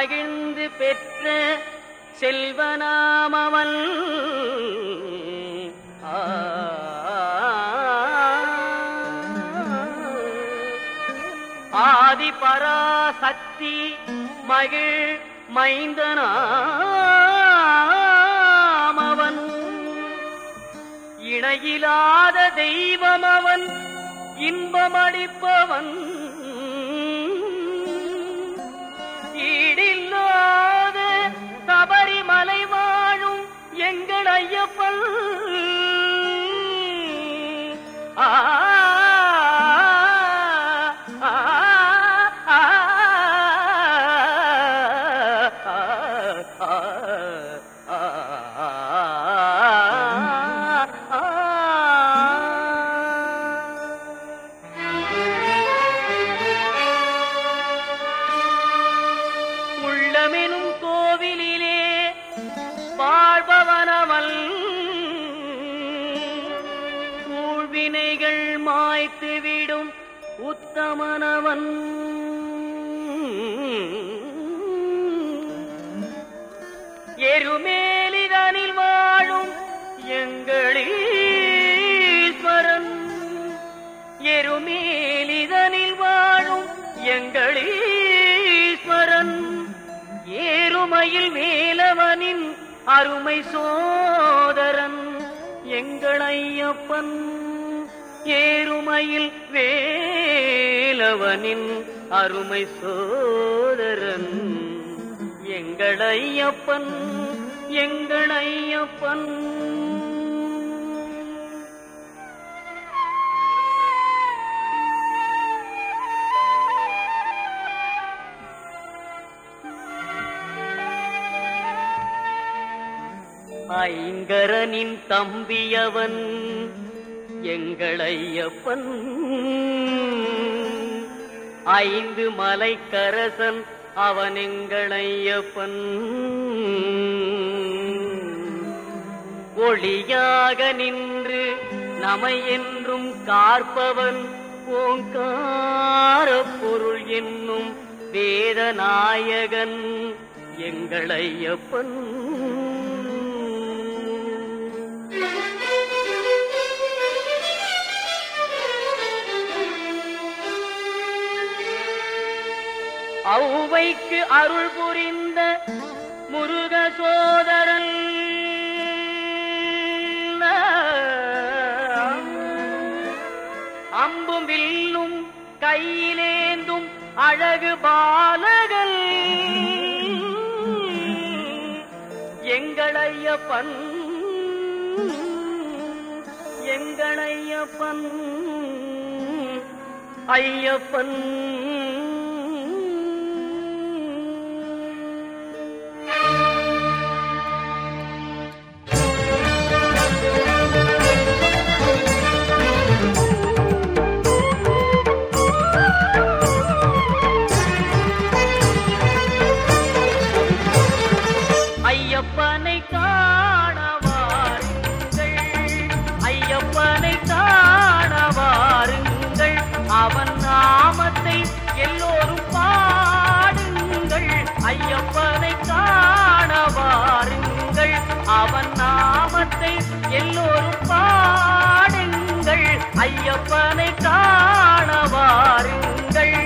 மகிழ்ந்து பெற்ற செல்வனாமவன் ஆ. ஆதி பராசக்தி மகிழ் மைந்தனாமவன் இணையிலாத தெய்வம் அவன் இன்பமளிப்பவன் ஈடில்லாத சபரிமலை வாழும் எங்கள் ஐயப்பன் ஆ ஆ, ஆ, ஆ, ஆ, உள்ளமெனும் கோவிலிலே வாழ்பவனவன் ஊழ்வினைகள் மாய்த்துவிடும் உத்தமனவன் எருமேலிதனில் வாழும் எங்களீஸ்வரன் எருமேலிதனில் வாழும் எங்களீஸ்வரன் ஏறுமையில் வேலவனின் அருமை சோதரன் எங்கள் ஐயப்பன் ஏறுமையில் வேலவனின் அருமை சோதரன் எங்கள் ஐயப்பன் எங்கள் ஐயப்பன் ஐங்கரனின் தம்பியவன் எங்கள் ஐயப்பன் ஐந்து மலைக்கரசன் அவன் எங்கள் ஐயப்பன் ஒளியாக நின்று நமை என்றும் காற்பவன் ஓங்கார பொருள் என்னும் வேதநாயகன் எங்கள் ஐயப்பன் ஔவைக்கு அருள் புரிந்த முருக சோதரன் அம்பும் வில்லும் கையிலேந்தும் அழகு பாலகன் எங்களையப்பன் எங்களையப்பன் ஐயப்பன் ஐயப்பனை காண வாருங்கள் ஐயப்பனை காண வாருங்கள் அவன் நாமத்தை எல்லோரும் பாடுங்கள் ஐயப்பனை காண வாருங்கள் அவன் நாமத்தை எல்லோரும் பாடுங்கள் ஐயப்பனை காண வாருங்கள்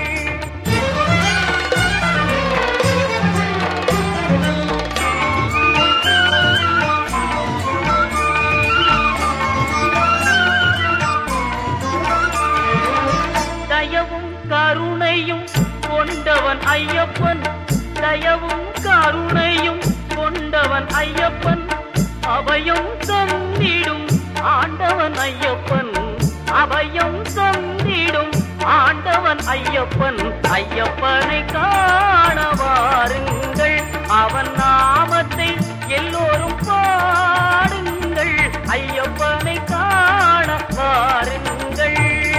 தயவும் கருணையும் கொண்டவன் ஐயப்பன் தயவும் கருணையும் கொண்டவன் ஐயப்பன் அபயம் தந்திடும் ஆண்டவன் ஐயப்பன் அபயம் தந்திடும் ஆண்டவன் ஐயப்பன் ஐயப்பனை காண வாருங்கள் அவன் நாமத்தை எல்லோரும் பாடுங்கள் ஐயப்பனை காண வாருங்கள்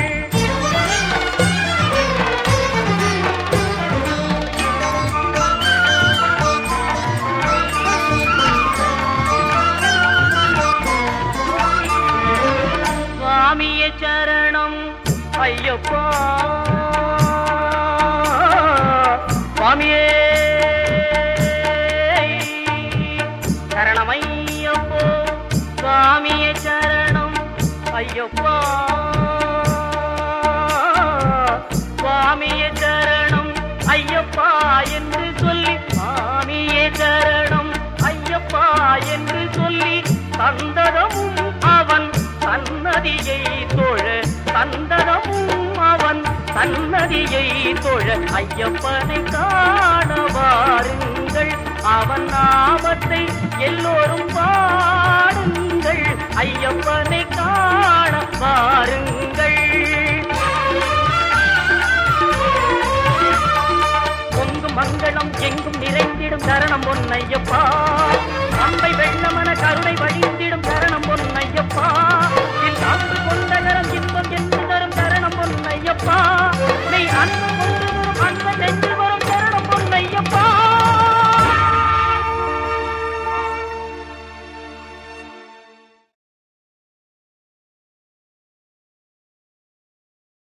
சுவாமிய சரணம் ஐயப்பா சுவாமியே ஐயப்பா சுவாமியே சரணம் ஐயப்பா என்று சொல்லி சுவாமியே சரணம் ஐயப்பா என்று சொல்லி சந்ததமும் அவன் சன்னதியை தொழ சந்ததமும் அவன் சன்னதியை தொழ ஐயப்பனை காண வாருங்கள் அவன் நாமத்தை எல்லோரும் பாடுங்கள் ஐயப்பனை காண வாருங்கள் பொங்கும் மங்களம் எங்கும் நிறைந்திடும் தரணம் பொன்னையப்பா அம்பை வெள்ளமன கருணை வழிந்திடும் தரணம் பொன்னையப்பா